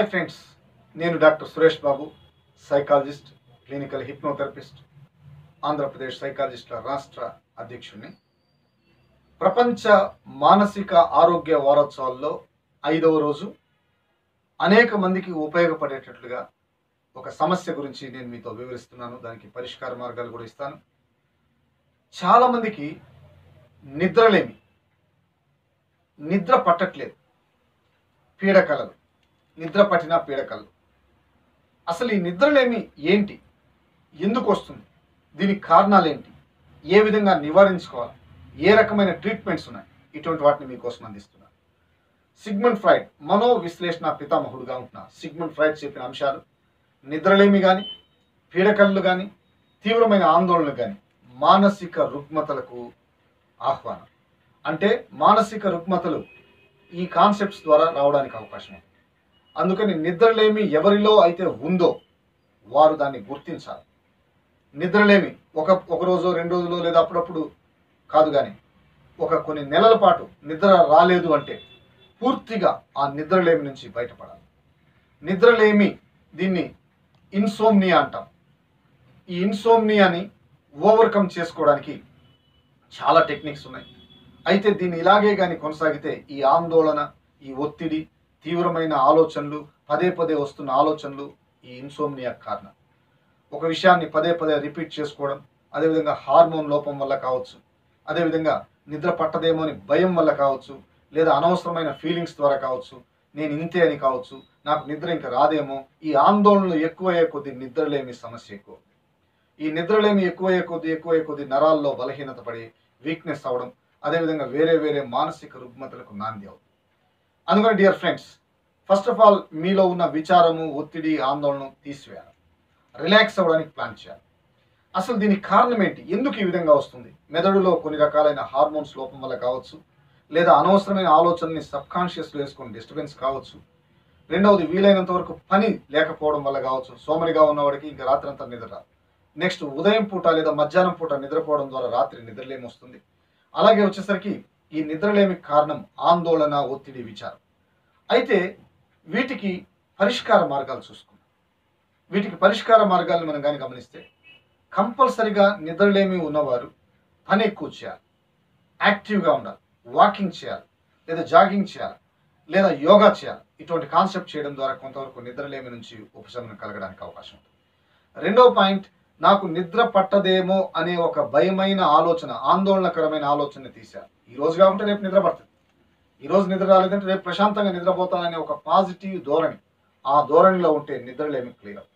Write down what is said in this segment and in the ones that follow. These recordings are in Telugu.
హాయ్ ఫ్రెండ్స్ నేను doctor Suresh Babu psychologist clinical hypnotherapist Andhra Pradesh సైకాలజిస్టుల రాష్ట్ర అధ్యక్షుడిని ప్రపంచ మానసిక ఆరోగ్య వారోత్సవాల్లో ఐదవ రోజు అనేక మందికి ఉపయోగపడేటట్లుగా ఒక సమస్య గురించి నేను మీతో వివరిస్తున్నాను దానికి పరిష్కార మార్గాలు కూడా ఇస్తాను చాలామందికి నిద్రలేమి నిద్ర పట్టట్లేదు పీడకలలు నిద్ర పట్టిన పీడకలలు అసలు ఈ నిద్రలేమి ఏంటి ఎందుకు వస్తుంది దీనికి కారణాలు ఏంటి ఏ విధంగా నివారించుకోవాలి ఏ రకమైన ట్రీట్మెంట్స్ ఉన్నాయి ఇటువంటి వాటిని మీకోసం అందిస్తున్నాను సిగ్మండ్ ఫ్రైడ్ మనో విశ్లేషణ పితామహుడుగా ఉంటున్న సిగ్మండ్ ఫ్రైడ్ చెప్పిన అంశాలు నిద్రలేమి కానీ పీడకలలు కానీ తీవ్రమైన ఆందోళనలు కానీ మానసిక రుగ్మతలకు ఆహ్వానం అంటే మానసిక రుగ్మతలు ఈ కాన్సెప్ట్స్ ద్వారా రావడానికి అవకాశం ఉంది అందుకని నిద్రలేమి ఎవరిలో అయితే ఉందో వారు దాన్ని గుర్తించాలి నిద్రలేమి ఒక ఒక రోజు రెండు రోజులు లేదా అప్పుడప్పుడు కాదు కానీ ఒక కొన్ని నెలల పాటు నిద్ర రాలేదు అంటే పూర్తిగా ఆ నిద్రలేమి నుంచి బయటపడాలి నిద్రలేమి దీన్ని ఇన్సోమ్నియా అంటాం ఈ ఇన్సోమ్నియాని ఓవర్కమ్ చేసుకోవడానికి చాలా టెక్నిక్స్ ఉన్నాయి అయితే దీన్ని ఇలాగే కానీ కొనసాగితే ఈ ఆందోళన ఈ ఒత్తిడి తీవ్రమైన ఆలోచనలు పదే పదే వస్తున్న ఆలోచనలు ఈ ఇన్సోమ్నియా కారణం ఒక విషయాన్ని పదే పదే రిపీట్ చేసుకోవడం అదేవిధంగా హార్మోన్ లోపం వల్ల కావచ్చు అదేవిధంగా నిద్ర పట్టదేమో అని భయం వల్ల కావచ్చు లేదా అనవసరమైన ఫీలింగ్స్ ద్వారా కావచ్చు నేను ఇంతే అని కావచ్చు నాకు నిద్ర ఇంకా రాదేమో ఈ ఆందోళనలు ఎక్కువయ్యే కొద్ది నిద్రలేమి సమస్య ఎక్కువ ఈ నిద్రలేమి ఎక్కువయ్యే కొద్ది ఎక్కువయ్యే కొద్ది నరాల్లో బలహీనత పడి వీక్నెస్ అవడం అదేవిధంగా వేరే వేరే మానసిక రుగ్మతలకు నాంది అవుతుంది అందుకని dear friends first of all మీలో ఉన్న విచారము ఒత్తిడి ఆందోళన తీసివేయాలి రిలాక్స్ అవ్వడానికి ప్లాన్ చేయాలి అసలు దీనికి కారణం ఏంటి ఎందుకు ఈ విధంగా వస్తుంది మెదడులో కొన్ని రకాలైన హార్మోన్స్ లోపం వల్ల కావచ్చు లేదా అనవసరమైన ఆలోచనని సబ్ కాన్షియస్లో వేసుకొని డిస్టర్బెన్స్ కావచ్చు రెండవది వీలైనంత వరకు పని లేకపోవడం వల్ల కావచ్చు సోమరిగా ఉన్నవాడికి ఇంకా రాత్రి అంతా నిద్ర రాదు నెక్స్ట్ ఉదయం పూట లేదా మధ్యాహ్నం పూట నిద్రపోవడం ద్వారా రాత్రి నిద్రలేమి వస్తుంది అలాగే వచ్చేసరికి ఈ నిద్రలేమి కారణం ఆందోళన ఒత్తిడి విచారం అయితే వీటికి పరిష్కార మార్గాలు చూసుకుందాం వీటికి పరిష్కార మార్గాలను మనం కానీ గమనిస్తే కంపల్సరిగా నిద్రలేమి ఉన్నవారు పని ఎక్కువ చేయాలి యాక్టివ్గా ఉండాలి వాకింగ్ చేయాలి లేదా జాగింగ్ చేయాలి లేదా యోగా చేయాలి ఇటువంటి కాన్సెప్ట్ చేయడం ద్వారా కొంతవరకు నిద్రలేమి నుంచి ఉపశమనం కలగడానికి అవకాశం ఉంటుంది రెండవ పాయింట్ నాకు నిద్ర పట్టదేమో అనే ఒక భయమైన ఆలోచన ఆందోళనకరమైన ఆలోచన తీశారు ఈ రోజు కాకుంటే రేపు నిద్ర పడుతుంది ఈ రోజు నిద్ర రాలేదంటే రేపు ప్రశాంతంగా నిద్రపోతాననే ఒక పాజిటివ్ ధోరణి ఆ ధోరణిలో ఉంటే నిద్రలేమి క్లియర్ అవుతుంది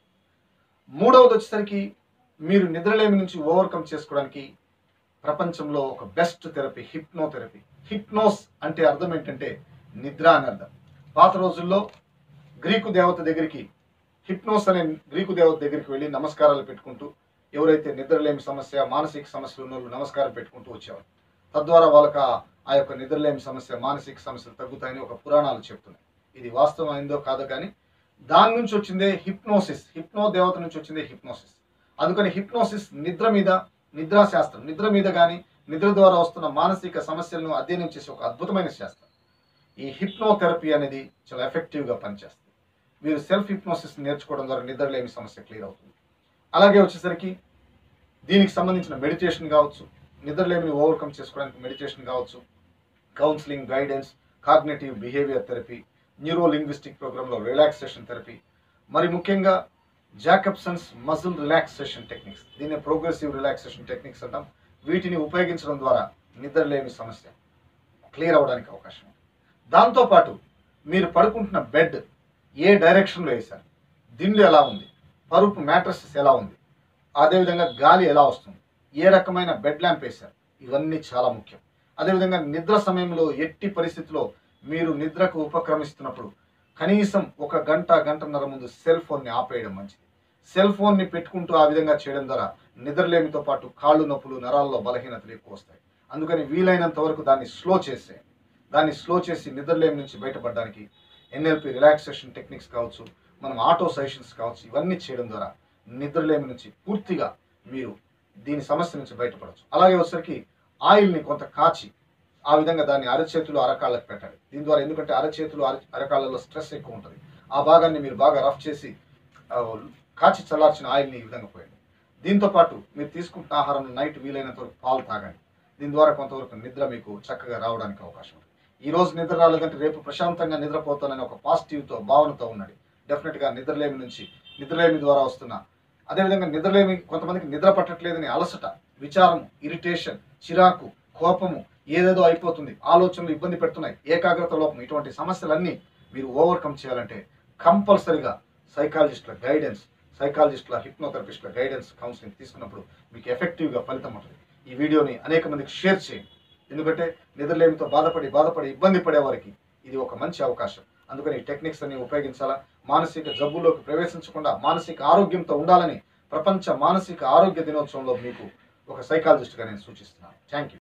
మూడవది వచ్చేసరికి మీరు నిద్రలేమి నుంచి ఓవర్కమ్ చేసుకోవడానికి ప్రపంచంలో ఒక బెస్ట్ థెరపీ హిప్నోథెరపీ హిప్నోస్ అంటే అర్థం ఏంటంటే నిద్ర అని అర్థం పాత రోజుల్లో గ్రీకు దేవత దగ్గరికి హిప్నోస్ అనే గ్రీకు దేవత దగ్గరికి వెళ్ళి నమస్కారాలు పెట్టుకుంటూ ఎవరైతే నిద్రలేమి సమస్య మానసిక సమస్యలు ఉన్న వాళ్ళు నమస్కారం పెట్టుకుంటూ వచ్చేవారు తద్వారా వాళ్ళకి ఆ- ఆ యొక్క నిద్రలేమి సమస్య మానసిక సమస్యలు తగ్గుతాయని ఒక పురాణాలు చెప్తున్నాయి ఇది వాస్తవం అయిందో కాదో కానీ దాని నుంచి వచ్చిందే హిప్నోసిస్ హిప్నో దేవత నుంచి వచ్చిందే హిప్నోసిస్ అందుకని హిప్నోసిస్ నిద్ర మీద నిద్రా శాస్త్రం నిద్ర మీద కానీ నిద్ర ద్వారా వస్తున్న మానసిక సమస్యలను అధ్యయనం చేసే ఒక అద్భుతమైన శాస్త్రం ఈ హిప్నోథెరపీ అనేది చాలా ఎఫెక్టివ్గా పనిచేస్తుంది మీరు సెల్ఫ్ హిప్నోసిస్ నేర్చుకోవడం ద్వారా నిద్రలేమి సమస్య క్లియర్ అవుతుంది అలాగే వచ్చేసరికి దీనికి సంబంధించిన మెడిటేషన్ కావచ్చు నిద్రలేమిని ఓవర్కమ్ చేసుకోవడానికి మెడిటేషన్ కావచ్చు counselling guidance cognitive behaviour therapy neuro linguistic ప్రోగ్రాంలో రిలాక్సేషన్ థెరపీ మరి ముఖ్యంగా జాకబ్సన్స్ మజిల్ రిలాక్సేషన్ టెక్నిక్స్ దీన్ని ప్రోగ్రెసివ్ రిలాక్సేషన్ టెక్నిక్స్ అంటాం వీటిని ఉపయోగించడం ద్వారా నిద్రలేమి సమస్య క్లియర్ అవడానికి అవకాశం ఉంది దాంతోపాటు మీరు పడుకుంటున్న బెడ్ ఏ డైరెక్షన్లో వేశారు దిండు ఎలా ఉంది పరుపు మ్యాట్రసెస్ ఎలా ఉంది అదేవిధంగా గాలి ఎలా వస్తుంది ఏ రకమైన బెడ్ ల్యాంప్ వేశారు ఇవన్నీ చాలా ముఖ్యం అదేవిధంగా నిద్ర సమయంలో ఎట్టి పరిస్థితిలో మీరు నిద్రకు ఉపక్రమిస్తున్నప్పుడు కనీసం ఒక గంట గంటన్నర ముందు సెల్ ఫోన్ని ఆపేయడం మంచిది సెల్ ఫోన్ని పెట్టుకుంటూ ఆ విధంగా చేయడం ద్వారా నిద్రలేమితో పాటు కాళ్ళు నొప్పులు నరాల్లో బలహీనతలు ఎక్కువ వస్తాయి అందుకని వీలైనంత వరకు దాన్ని స్లో చేసేయండి దాన్ని స్లో చేసి నిద్రలేమి నుంచి బయటపడడానికి ఎన్ఎల్పి రిలాక్సేషన్ టెక్నిక్స్ కావచ్చు మనం ఆటో సజెషన్స్ కావచ్చు ఇవన్నీ చేయడం ద్వారా నిద్రలేమి నుంచి పూర్తిగా మీరు దీని సమస్య నుంచి బయటపడవచ్చు అలాగే వచ్చేసరికి ఆయిల్ని కొంత కాచి ఆ విధంగా దాన్ని అరచేతులు అరకాళ్ళకు పెట్టాలి దీని ద్వారా ఎందుకంటే అరచేతులు అర అరకాళ్ళలో స్ట్రెస్ ఎక్కువ ఉంటుంది ఆ భాగాన్ని మీరు బాగా రఫ్ చేసి ఆ, కాచి చల్లార్చిన ఆయిల్ని ఈ విధంగా పోయండి దీంతో పాటు మీరు తీసుకుంటున్న ఆహారం నైట్ వీలైనంత వరకు పాలు తాగండి దీని ద్వారా కొంతవరకు నిద్ర మీకు చక్కగా రావడానికి అవకాశం ఉంది ఈ రోజు నిద్ర రాలేదంటే రేపు ప్రశాంతంగా నిద్రపోతానని ఒక పాజిటివ్తో భావనతో ఉన్నాడు డెఫినెట్గా నిద్రలేమి నుంచి నిద్రలేమి ద్వారా వస్తున్న అదేవిధంగా నిద్రలేమి కొంతమందికి నిద్ర పట్టట్లేదని అలసట విచారం ఇరిటేషన్ చిరాకు కోపము ఏదేదో అయిపోతుంది ఆలోచనలు ఇబ్బంది పెడుతున్నాయి ఏకాగ్రత లోపం ఇటువంటి సమస్యలన్నీ మీరు ఓవర్కమ్ చేయాలంటే కంపల్సరిగా సైకాలజిస్టుల గైడెన్స్ సైకాలజిస్టుల హిప్నోథెరపిస్టుల గైడెన్స్ కౌన్సిలింగ్ తీసుకున్నప్పుడు మీకు ఎఫెక్టివ్గా ఫలితం ఉంటుంది ఈ వీడియోని అనేక మందికి షేర్ చేయండి ఎందుకంటే నిద్రలేమితో బాధపడి బాధపడి ఇబ్బంది పడే వారికి ఇది ఒక మంచి అవకాశం అందుకని ఈ టెక్నిక్స్ అన్ని ఉపయోగించాలా మానసిక జబ్బుల్లోకి ప్రవేశించకుండా మానసిక ఆరోగ్యంతో ఉండాలని ప్రపంచ మానసిక ఆరోగ్య దినోత్సవంలో మీకు ఒక సైకాలజిస్ట్గా నేను సూచిస్తున్నాను థ్యాంక్ యూ